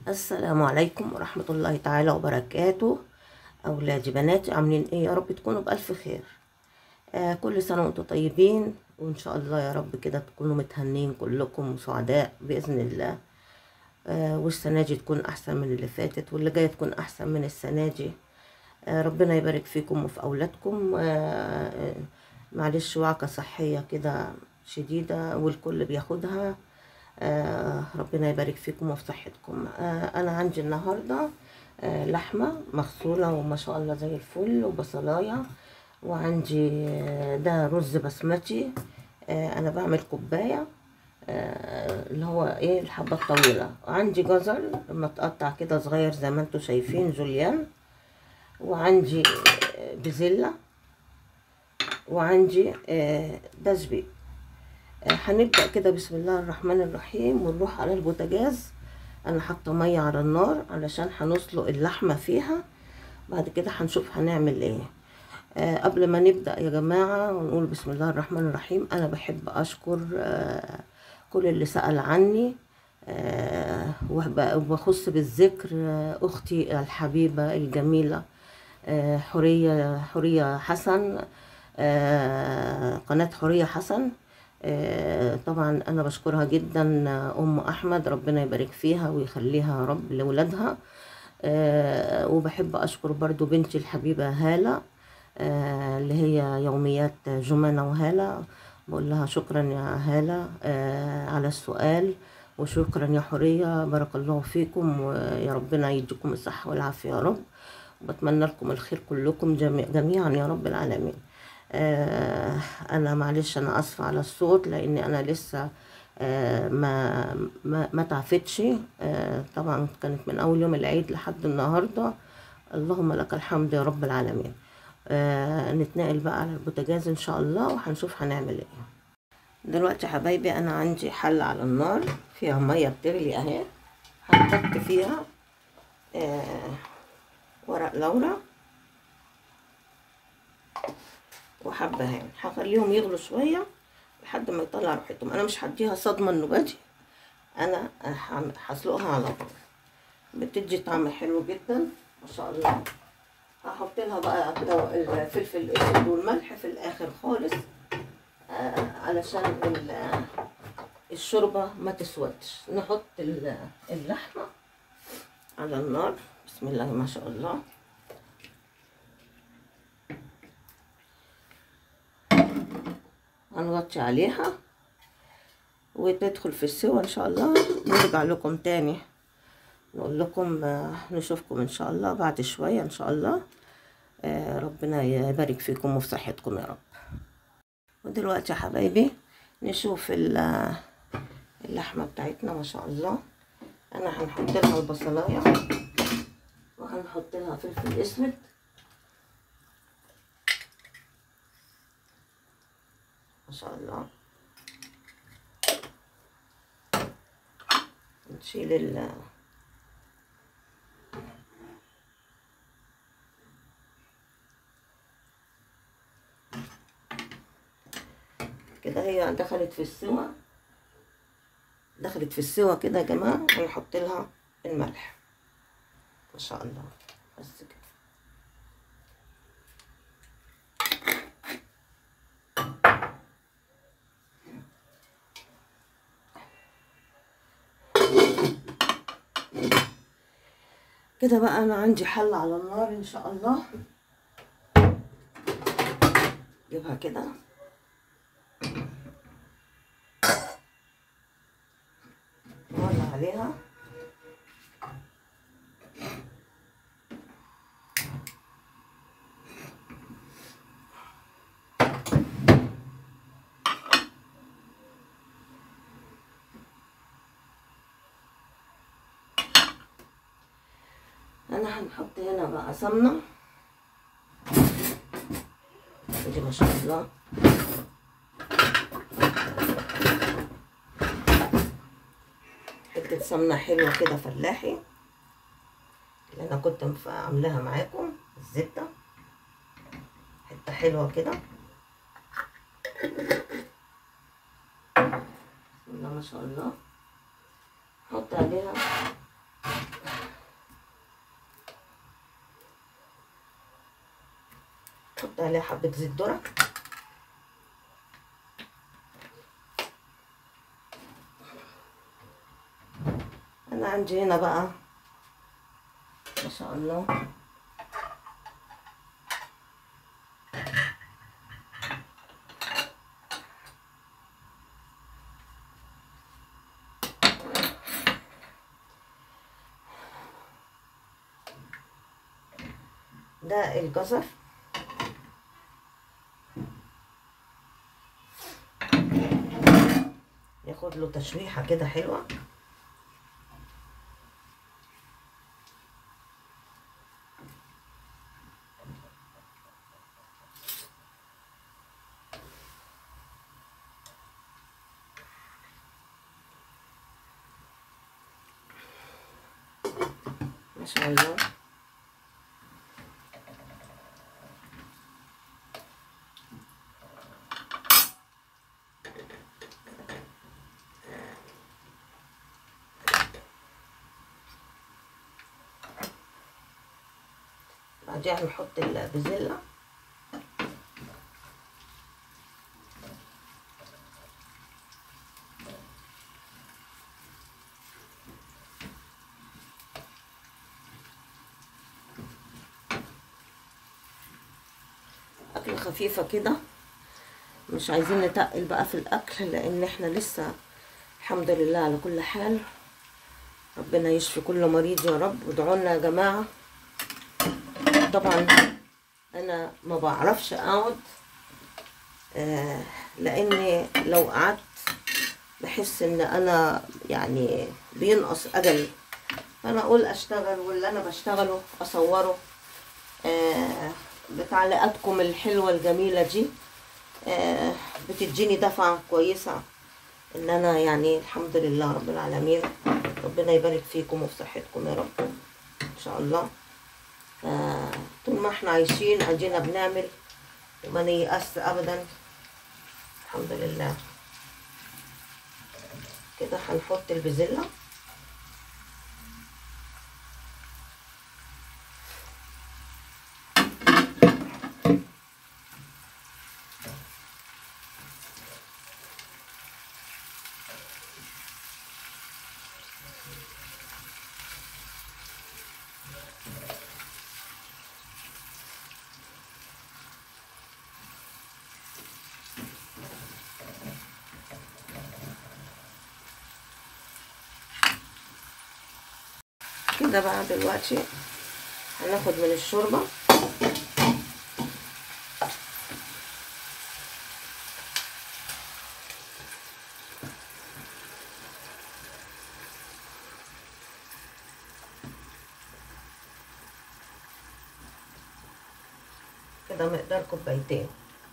السلام عليكم ورحمة الله تعالى وبركاته أولادي بناتي عاملين إيه يا رب تكونوا بألف خير آه كل سنة وأنتم طيبين وإن شاء الله يا رب كده تكونوا متهنين كلكم سعداء بإذن الله آه والسنة دي تكون أحسن من اللي فاتت واللي جاية تكون أحسن من السنة دي آه ربنا يبارك فيكم وفي أولادكم آه آه، معلش وعكة صحية كده شديدة والكل بياخدها آه ربنا يبارك فيكم وفي صحتكم آه أنا عندي النهاردة آه لحمة مغسولة وما شاء الله زي الفل وبصلاية وعندي آه، ده رز بسمتي آه أنا بعمل كوباية آه، اللي هو ايه الحبة الطويلة وعندي جزر متقطع كده صغير زي ما انتوا شايفين جوليان وعندي آه، بزلة وعندي آه، ده زبيب آه، هنبدأ كده بسم الله الرحمن الرحيم ونروح على البوتاجاز انا حاطة مية على النار علشان هنسلق اللحمة فيها بعد كده هنشوف هنعمل ايه آه قبل ما نبدأ يا جماعة ونقول بسم الله الرحمن الرحيم أنا بحب أشكر آه كل اللي سأل عني آه وب- وبخص بالذكر آه أختي الحبيبة الجميلة آه حورية حورية حسن آه قناة حورية حسن آه طبعا أنا بشكرها جدا آه، أم أحمد ربنا يبارك فيها ويخليها يا رب لولادها آه وبحب أشكر برضو بنتي الحبيبة هالة آه اللي هي يوميات جمانة وهالة بقول لها شكرا يا هالة آه على السؤال وشكرا يا حورية بارك الله فيكم ويا ربنا يديكم الصحة والعافية يا رب وبتمنى لكم الخير كلكم جميع جميعا يا رب العالمين آه انا معلش انا اسفه على الصوت لان انا لسه آه ما ما ما تعفتش آه طبعا كانت من اول يوم العيد لحد النهارده اللهم لك الحمد يا رب العالمين آه نتنقل بقى على البوتاجاز ان شاء الله وهنشوف هنعمل ايه دلوقتي يا حبايبي انا عندي حله على النار فيها ميه بتغلي اهي هنحط فيها آه ورق لورا وحبهان هخليهم يغلوا شويه لحد ما يطلع ريحتهم انا مش هديها صدمه النباتي انا هعم- هسلقها على طول بتدي طعم حلو جدا ما شاء الله هحط لها بقى دو- الفلفل الاسود والملح في الاخر خالص آه علشان ال- الشوربه ما تسودش نحط ال- اللحمه على النار بسم الله ما شاء الله هنغطي عليها وتدخل في السوا ان شاء الله نرجع لكم تاني نقول لكم آه، نشوفكم ان شاء الله بعد شوية ان شاء الله آه، ربنا يبارك فيكم وفي صحتكم يا رب ودلوقتي يا حبايبي نشوف ال- اللحمة بتاعتنا ما شاء الله انا هنحط لها البصلاية وهنحط لها فلفل اسود ما شاء الله نشيل ال كده هي دخلت في السوا دخلت في السوا كده يا جماعة هنحط لها الملح ما شاء الله بس كده كده بقى انا عندي حلة على النار ان شاء الله جيبها كده نولع عليها انا هنحط هنا بقى سمنه دي ما شاء الله حته سمنه حلوه كده فلاحي اللي انا كنت مف- عاملاها معاكم الزبده حته حلوه كده بسم الله ما شاء الله حط عليها نحط عليها حبة زيت ذرة انا عندي هنا بقى ما شاء الله ده الجزر ياخد له تشويحه كده حلوه ما شاء الله بعدين هنحط البزلة أكلة خفيفة كده مش عايزين نتقل بقى في الأكل لأن احنا لسه الحمد لله على كل حال ربنا يشفي كل مريض يا رب وادعوا لنا يا جماعه طبعا انا ما بعرفش اقعد آه لاني لو قعدت بحس ان انا يعني بينقص اجلي فانا اقول اشتغل واللي انا بشتغله اصوره آه بتعليقاتكم الحلوه الجميله دي آه بتديني دفعه كويسه ان انا يعني الحمد لله رب العالمين ربنا يبارك فيكم وفي صحتكم يا رب ان شاء الله طول ما احنا عايشين ادينا بنعمل وما نيأس ابدا الحمد لله كده هنحط البزلة كده بقى دلوقتي هناخد من الشوربة كده مقدار كوبايتين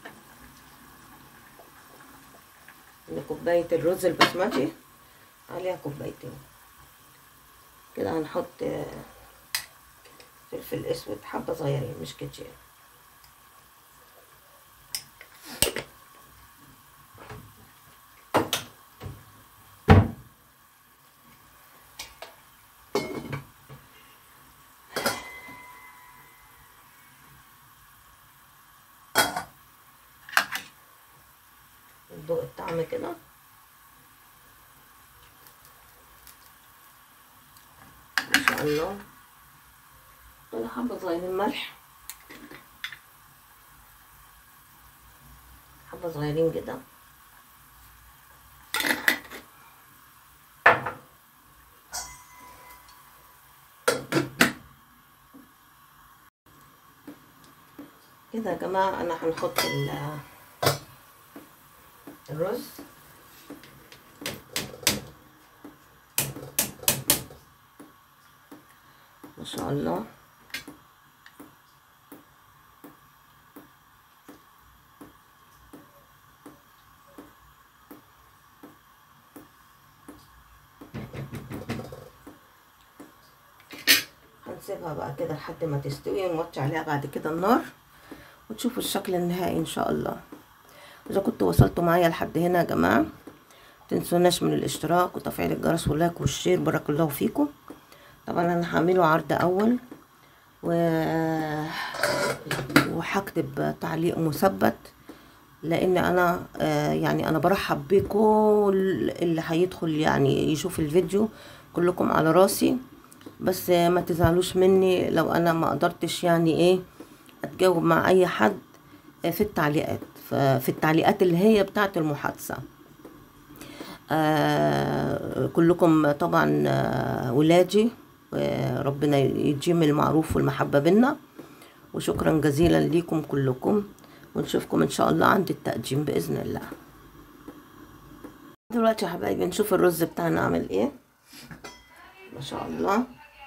ان كوباية الرز البسمتي عليها كوبايتين كده هنحط فلفل اسود حبة صغيرين مش كتير ندوق الطعم كده ما شاء الله ولا حبة صغيرين ملح حبة صغيرين كده كده يا جماعة أنا هنحط الرز ما شاء الله هنسيبها بقى كده لحد ما تستوي ونوطي عليها بعد كده النار وتشوفوا الشكل النهائي ان شاء الله اذا كنتوا وصلتوا معايا لحد هنا يا جماعه متنسوناش من الاشتراك وتفعيل الجرس واللايك والشير بارك الله فيكم طبعا انا هعمله عرض اول و وهكتب تعليق مثبت لان انا آه، يعني انا برحب بكل اللي هيدخل يعني يشوف الفيديو كلكم على راسي بس آه، ما تزعلوش مني لو انا ما قدرتش يعني ايه اتجاوب مع اي حد آه، في التعليقات ف- في التعليقات اللي هي بتاعت المحادثة آه كلكم طبعا آه ولادي وربنا يديم المعروف والمحبة بينا وشكرا جزيلا ليكم كلكم ونشوفكم ان شاء الله عند التقديم بإذن الله دلوقتي يا حبايبي نشوف الرز بتاعنا عامل ايه ما شاء الله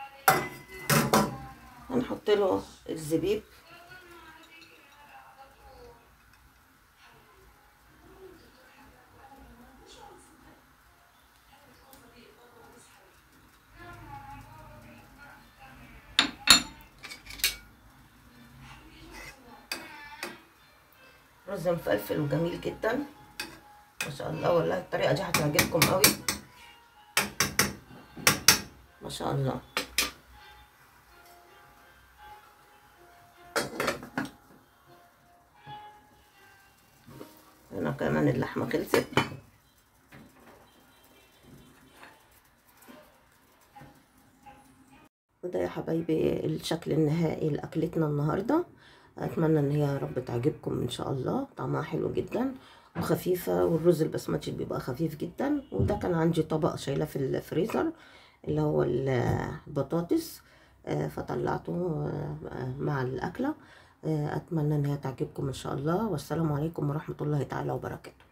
هنحط له الزبيب رز مفلفل وجميل جدا ما شاء الله والله الطريقه دي هتعجبكم قوي ما شاء الله هنا كمان اللحمه خلصت وده يا حبايبي الشكل النهائي لأكلتنا النهاردة أتمنى إن هي يا رب تعجبكم إن شاء الله طعمها حلو جدا وخفيفة والرز البسمتي بيبقى خفيف جدا وده كان عندي طبق شايلاه في الفريزر اللي هو البطاطس آه، فطلعته آه، مع الأكلة آه، أتمنى إن هي تعجبكم إن شاء الله والسلام عليكم ورحمة الله تعالى وبركاته